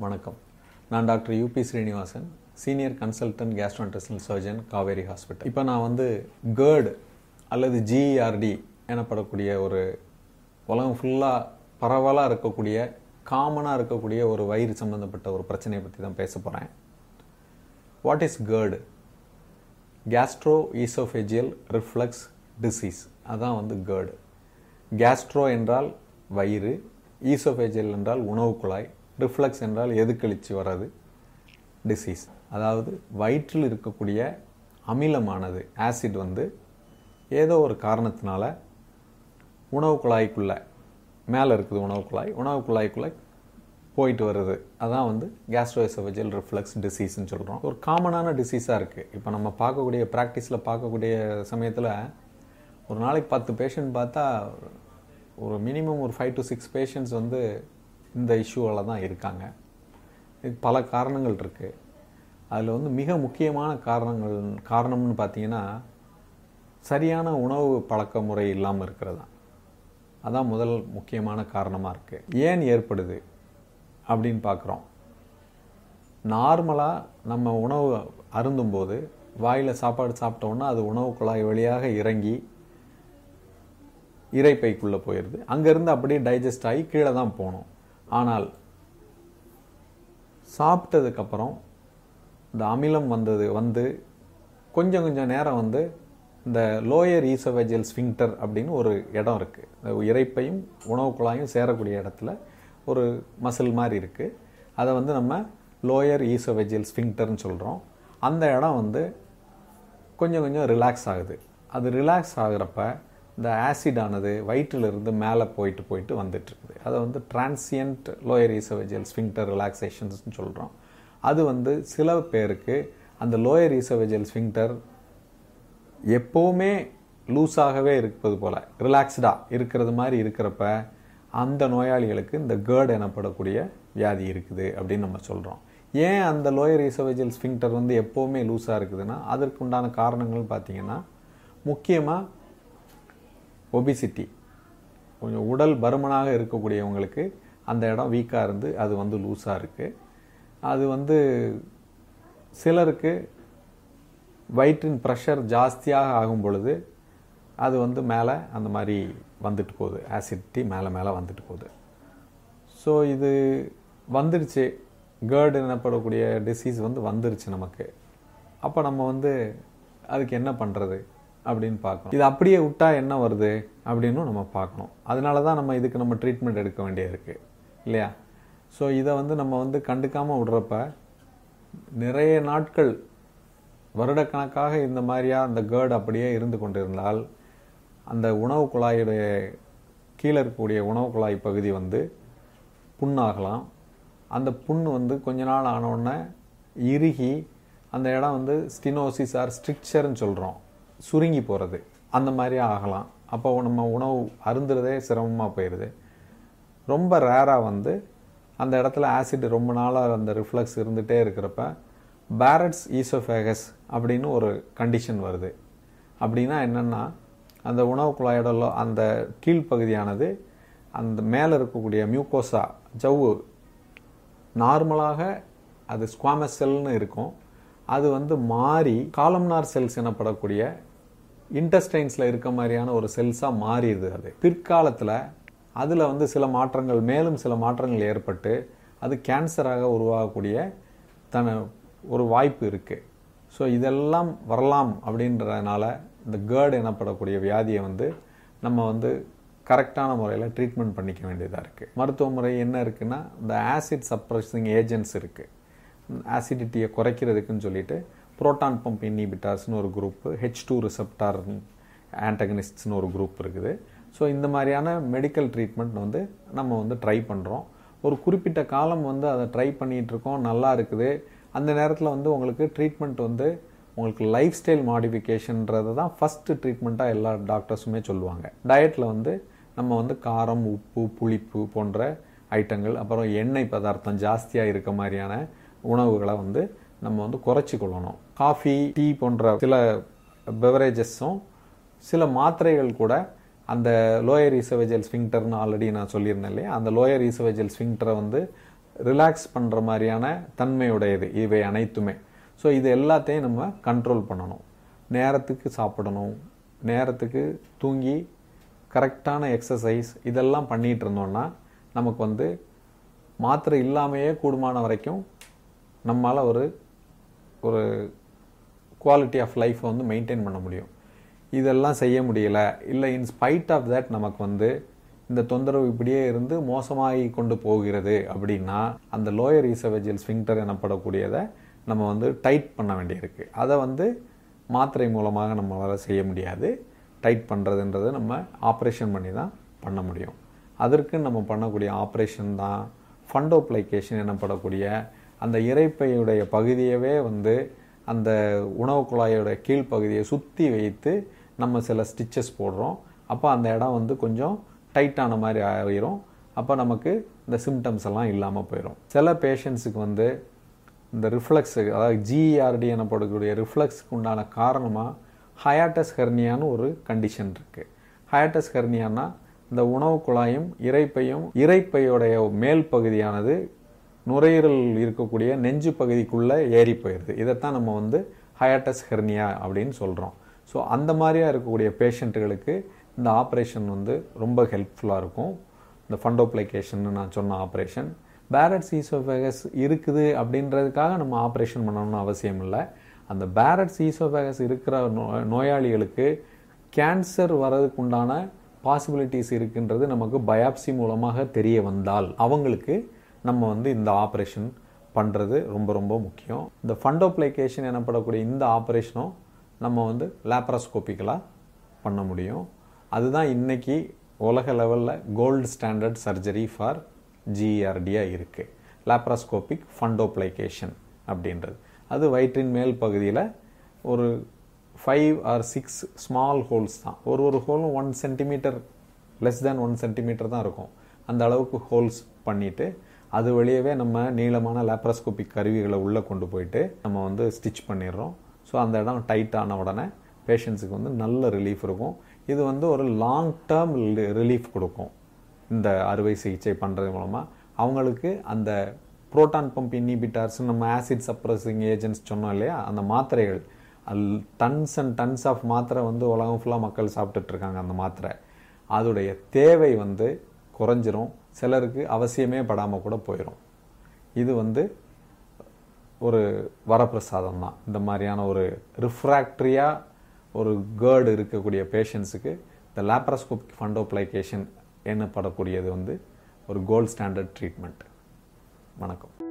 வணக்கம் நான் doctor U P Srinivasan senior consultant gastrointestinal surgeon Kauvery hospital இப்போ நான் வந்து கேர்டு அல்லது ஜிஇஆர்டி எனப்படக்கூடிய ஒரு உலகம் ஃபுல்லாக பரவலாக இருக்கக்கூடிய காமனாக இருக்கக்கூடிய ஒரு வயிறு சம்மந்தப்பட்ட ஒரு பிரச்சனையை பற்றி தான் பேச போகிறேன் what is GERD gastro oesophageal reflux disease அதான் வந்து கேர்டு கேஸ்ட்ரோ என்றால் வயிறு ஈசோஃபேஜியல் என்றால் உணவு குழாய் ரிஃப்ளக்ஸ் என்றால் எதுக்கழிச்சு வர்றது டிசீஸ் அதாவது வயிற்றில் இருக்கக்கூடிய அமிலமானது ஆசிட் வந்து ஏதோ ஒரு காரணத்தினால உணவு குழாய்க்குள்ளே மேலே இருக்குது உணவு குழாய் உணவு குழாய்க்குள்ளே போயிட்டு வருது அதான் வந்து கேஸ்ட்ரோஎசோஃபேஜியல் ரிஃப்ளக்ஸ் டிசீஸ்னு சொல்கிறோம் ஒரு காமனான டிசீஸாக இருக்குது இப்போ நம்ம பார்க்கக்கூடிய ப்ராக்டிஸில் பார்க்கக்கூடிய சமயத்தில் ஒரு நாளைக்கு பத்து பேஷண்ட் பார்த்தா ஒரு மினிமம் ஒரு ஃபைவ் டு சிக்ஸ் பேஷண்ட்ஸ் வந்து இந்த இஷ்யூவில் தான் இருக்காங்க இதுக்கு பல காரணங்கள் இருக்குது அதில் வந்து மிக முக்கியமான காரணங்கள் காரணம்னு பார்த்தீங்கன்னா சரியான உணவு பழக்க முறை இல்லாமல் இருக்கிறது தான் அதான் முதல் முக்கியமான காரணமாக இருக்குது ஏன் ஏற்படுது அப்படின்னு பார்க்குறோம் நார்மலாக நம்ம உணவு அருந்தும்போது வாயில் சாப்பாடு சாப்பிட்டோன்னா அது உணவு குழாய் வழியாக இறங்கி இறைப்பைக்குள்ளே போயிடுது அங்கேருந்து அப்படியே டைஜஸ்ட் ஆகி கீழே தான் போகணும் ஆனால் சாப்பிட்டதுக்கப்புறம் இந்த அமிலம் வந்தது வந்து கொஞ்சம் கொஞ்சம் நேரம் வந்து இந்த லோயர் ஈசோவேஜியல் ஸ்பிங்டர் அப்படின்னு ஒரு இடம் இருக்குது இந்த இறைப்பையும் உணவு குழாயும் சேரக்கூடிய இடத்துல ஒரு மசில் மாதிரி இருக்குது அதை வந்து நம்ம லோயர் ஈசோவேஜியல் ஸ்பிங்டர்னு சொல்கிறோம் அந்த இடம் வந்து கொஞ்சம் கொஞ்சம் ரிலாக்ஸ் ஆகுது அது ரிலாக்ஸ் ஆகுறப்ப இந்த ஆசிடானது வயிற்றிலிருந்து மேலே போயிட்டு போயிட்டு வந்துட்டுருக்குது அதை வந்து டிரான்சியன்ட் லோயர் ஈசோவேஜியல் ஸ்பிங்டர் ரிலாக்ஸேஷன்ஸ்னு சொல்கிறோம் அது வந்து சில பேருக்கு அந்த லோயர் ஈசோவேஜியல் ஸ்பிங்டர் எப்போவுமே லூஸாகவே இருப்பது போல் ரிலாக்ஸ்டாக இருக்கிறது மாதிரி இருக்கிறப்ப அந்த நோயாளிகளுக்கு இந்த கேர்டு எனப்படக்கூடிய வியாதி இருக்குது அப்படின்னு நம்ம சொல்கிறோம் ஏன் அந்த லோயர் ஈசோவேஜியல் ஸ்பிங்டர் வந்து எப்போவுமே லூஸாக இருக்குதுன்னா அதற்கு உண்டான காரணங்கள் பார்த்தீங்கன்னா முக்கியமாக ஒபிசிட்டி கொஞ்சம் உடல் பருமனாக இருக்கக்கூடியவங்களுக்கு அந்த இடம் வீக்காக இருந்து அது வந்து லூஸாக இருக்குது அது வந்து சிலருக்கு வயிற்றின் ப்ரெஷர் ஜாஸ்தியாக ஆகும் பொழுது அது வந்து மேலே அந்த மாதிரி வந்துட்டு போகுது ஆசிடிட்டி மேலே மேலே வந்துட்டு போகுது ஸோ இது வந்துருச்சு கேர்டு எனப்படக்கூடிய டிசீஸ் வந்து வந்துருச்சு நமக்கு அப்போ நம்ம வந்து அதுக்கு என்ன பண்ணுறது அப்படின்னு பார்க்கணும் இது அப்படியே விட்டா என்ன வருது அப்படின்னு நம்ம பார்க்கணும் அதனால தான் நம்ம இதுக்கு நம்ம ட்ரீட்மெண்ட் எடுக்க வேண்டியது இருக்குது இல்லையா ஸோ இதை வந்து நம்ம வந்து கண்டுக்காமல் விடுறப்ப நிறைய நாட்கள் வருடக்கணக்காக இந்த மாதிரியா அந்த கேர்டு அப்படியே இருந்து கொண்டிருந்தால் அந்த உணவு குழாயுடைய கீழே இருக்கக்கூடிய உணவு குழாய் பகுதி வந்து புண்ணாகலாம் அந்த புண் வந்து கொஞ்ச நாள் ஆனவுடனே இறுகி அந்த இடம் வந்து ஸ்டினோசிஸ் ஆர் ஸ்ட்ரிக்சர்னு சொல்கிறோம் சுருங்கி போகிறது அந்த மாதிரி ஆகலாம் அப்போ நம்ம உணவு அருந்துறதே சிரமமாக போயிடுது ரொம்ப ரேராக வந்து அந்த இடத்துல ஆசிட் ரொம்ப நாளாக அந்த ரிஃப்ளக்ஸ் இருந்துகிட்டே இருக்கிறப்ப பேரட்ஸ் ஈசோஃபேகஸ் அப்படின்னு ஒரு கண்டிஷன் வருது அப்படின்னா என்னென்னா அந்த உணவு குழாயோட அந்த கீழ்ப்பகுதியானது அந்த மேலே இருக்கக்கூடிய மியூக்கோசா ஜவ்வு நார்மலாக அது ஸ்குவாமஸ் செல்னு இருக்கும் அது வந்து மாறி காலம்னார் செல்ஸ் எனப்படக்கூடிய இன்டஸ்டைன்ஸில் இருக்க மாதிரியான ஒரு செல்ஸாக மாறிடுது அது பிற்காலத்தில் அதில் வந்து சில மாற்றங்கள் மேலும் சில மாற்றங்கள் ஏற்பட்டு அது கேன்சராக உருவாகக்கூடிய தன ஒரு வாய்ப்பு இருக்குது ஸோ இதெல்லாம் வரலாம் அப்படின்றதுனால இந்த கேர்டு எனப்படக்கூடிய வியாதியை வந்து நம்ம வந்து கரெக்டான முறையில் ட்ரீட்மெண்ட் பண்ணிக்க வேண்டியதாக இருக்குது மருத்துவ முறை என்ன இருக்குன்னா இந்த ஆசிட் சப்ரஸிங் ஏஜென்ட்ஸ் இருக்குது ஆசிடிட்டியை குறைக்கிறதுக்குன்னு சொல்லிட்டு புரோட்டான் பம்ப் இன்ஹிபிட்டார்ஸ்னு ஒரு குரூப்பு ஹெச் டூ ரிசப்டார் ஆன்டகனிஸ்ட்ஸ்னு ஒரு குரூப் இருக்குது ஸோ இந்த மாதிரியான மெடிக்கல் ட்ரீட்மெண்ட் வந்து நம்ம வந்து ட்ரை பண்ணுறோம் ஒரு குறிப்பிட்ட காலம் வந்து அதை ட்ரை பண்ணிகிட்ருக்கோம் நல்லா இருக்குது அந்த நேரத்தில் வந்து உங்களுக்கு ட்ரீட்மெண்ட் வந்து உங்களுக்கு லைஃப் ஸ்டைல் மாடிஃபிகேஷன்றது தான் ஃபஸ்ட்டு ட்ரீட்மெண்ட்டாக எல்லா டாக்டர்ஸுமே சொல்லுவாங்க டயட்டில் வந்து நம்ம வந்து காரம் உப்பு புளிப்பு போன்ற ஐட்டங்கள் அப்புறம் எண்ணெய் பதார்த்தம் ஜாஸ்தியாக இருக்க மாதிரியான உணவுகளை வந்து நம்ம வந்து குறைச்சி கொள்ளணும் காஃபி டீ போன்ற சில பெவரேஜஸும் சில மாத்திரைகள் கூட அந்த லோயர் ஈசோவேஜல் ஸ்பிங்டர்னு ஆல்ரெடி நான் சொல்லியிருந்தேன் இல்லையா அந்த லோயர் ஈசோவேஜல் ஸ்பிங்டரை வந்து ரிலாக்ஸ் பண்ணுற மாதிரியான தன்மையுடையது இவை அனைத்துமே ஸோ இது எல்லாத்தையும் நம்ம கண்ட்ரோல் பண்ணணும் நேரத்துக்கு சாப்பிடணும் நேரத்துக்கு தூங்கி கரெக்டான எக்ஸசைஸ் இதெல்லாம் பண்ணிகிட்டு இருந்தோம்னா நமக்கு வந்து மாத்திரை இல்லாமையே கூடுமான வரைக்கும் நம்மளால் ஒரு ஒரு குவாலிட்டி ஆஃப் லைஃப்பை வந்து மெயின்டைன் பண்ண முடியும் இதெல்லாம் செய்ய முடியல இல்லை இன் ஸ்பைட் ஆஃப் தட் நமக்கு வந்து இந்த தொந்தரவு இப்படியே இருந்து மோசமாகி கொண்டு போகிறது அப்படின்னா அந்த லோயர் ஈசோவேஜியல் ஸ்பிங்டர் எனப்படக்கூடியதை நம்ம வந்து டைட் பண்ண வேண்டியிருக்கு அதை வந்து மாத்திரை மூலமாக நம்மளால் செய்ய முடியாது டைட் பண்ணுறதுன்றது நம்ம ஆப்ரேஷன் பண்ணி தான் பண்ண முடியும் அதற்கு நம்ம பண்ணக்கூடிய ஆப்ரேஷன் தான் ஃபண்டோப்ளைகேஷன் எனப்படக்கூடிய அந்த இறைப்பையுடைய பகுதியவே வந்து அந்த உணவு குழாயோட கீழ்ப்பகுதியை சுற்றி வைத்து நம்ம சில ஸ்டிச்சஸ் போடுறோம் அப்போ அந்த இடம் வந்து கொஞ்சம் டைட்டான மாதிரி ஆயிரும் அப்போ நமக்கு இந்த சிம்டம்ஸ் எல்லாம் இல்லாமல் போயிடும் சில பேஷண்ட்ஸுக்கு வந்து இந்த ரிஃப்ளெக்ஸு அதாவது ஜிஆர்டி எனப்படக்கூடிய ரிஃப்ளெக்ஸுக்கு உண்டான காரணமாக ஹயாட்டஸ் ஹெர்னியான்னு ஒரு கண்டிஷன் இருக்குது ஹயாட்டஸ் ஹெர்னியானா இந்த உணவு குழாயும் இறைப்பையும் இறைப்பையோடைய மேல் பகுதியானது நுரையீரல் இருக்கக்கூடிய நெஞ்சு பகுதிக்குள்ளே ஏறி போயிடுது இதைத்தான் நம்ம வந்து ஹயாட்டஸ் ஹெர்னியா அப்படின்னு சொல்கிறோம் ஸோ அந்த மாதிரியா இருக்கக்கூடிய பேஷண்ட்டுகளுக்கு இந்த ஆப்ரேஷன் வந்து ரொம்ப ஹெல்ப்ஃபுல்லாக இருக்கும் இந்த ஃபண்டோப்ளைகேஷன் நான் சொன்ன ஆப்ரேஷன் பேரட்ஸ் ஈசோஃபேகஸ் இருக்குது அப்படின்றதுக்காக நம்ம ஆப்ரேஷன் பண்ணணும்னு அவசியம் இல்லை அந்த பேரட்ஸ் ஈசோஃபேகஸ் இருக்கிற நோ நோயாளிகளுக்கு கேன்சர் வர்றதுக்கு உண்டான பாசிபிலிட்டிஸ் இருக்குன்றது நமக்கு பயாப்சி மூலமாக தெரிய வந்தால் அவங்களுக்கு நம்ம வந்து இந்த ஆப்ரேஷன் பண்ணுறது ரொம்ப ரொம்ப முக்கியம் இந்த ஃபண்டோப்ளைகேஷன் எனப்படக்கூடிய இந்த ஆப்ரேஷனும் நம்ம வந்து லேப்ராஸ்கோப்பிக்கலாக பண்ண முடியும் அதுதான் இன்னைக்கு உலக லெவலில் கோல்டு ஸ்டாண்டர்ட் சர்ஜரி ஃபார் ஜிஆர்டியாக இருக்குது லேப்ராஸ்கோபிக் ஃபண்டோப்ளைகேஷன் அப்படின்றது அது வயிற்றின் மேல் பகுதியில் ஒரு five or six small holes தான் ஒரு ஒரு ஹோலும் one centimetre less than one centimetre தான் இருக்கும் அந்த அளவுக்கு ஹோல்ஸ் பண்ணிவிட்டு அது வழியவே நம்ம நீளமான லேப்ராஸ்கோபிக் கருவிகளை உள்ளே கொண்டு போயிட்டு நம்ம வந்து ஸ்டிச் பண்ணிடுறோம் ஸோ அந்த இடம் டைட் ஆன உடனே பேஷண்ட்ஸுக்கு வந்து நல்ல ரிலீஃப் இருக்கும் இது வந்து ஒரு லாங் டேர்ம் ரிலீஃப் கொடுக்கும் இந்த அறுவை சிகிச்சை பண்ணுறது மூலமாக அவங்களுக்கு அந்த புரோட்டான் பம்ப் இன்ஹிபிட்டார்ஸ் நம்ம ஆசிட் சப்ரஸிங் ஏஜென்ட்ஸ் சொன்னோம் இல்லையா அந்த மாத்திரைகள் அல் டன்ஸ் அண்ட் டன்ஸ் ஆஃப் மாத்திரை வந்து உலகம் ஃபுல்லாக மக்கள் சாப்பிட்டுட்டு இருக்காங்க அந்த மாத்திரை அதோடைய தேவை வந்து குறைஞ்சிரும் சிலருக்கு அவசியமே படாமல் கூட போயிடும் இது வந்து ஒரு வரப்பிரசாதம் தான் இந்த மாதிரியான ஒரு ரிஃப்ராக்டரியாக ஒரு கேர்டு இருக்கக்கூடிய பேஷண்ட்ஸுக்கு இந்த லேப்ராஸ்கோபிக் ஃபண்டோப்ளைகேஷன் என்னப்படக்கூடியது வந்து ஒரு கோல்ட் ஸ்டாண்டர்ட் ட்ரீட்மெண்ட் வணக்கம்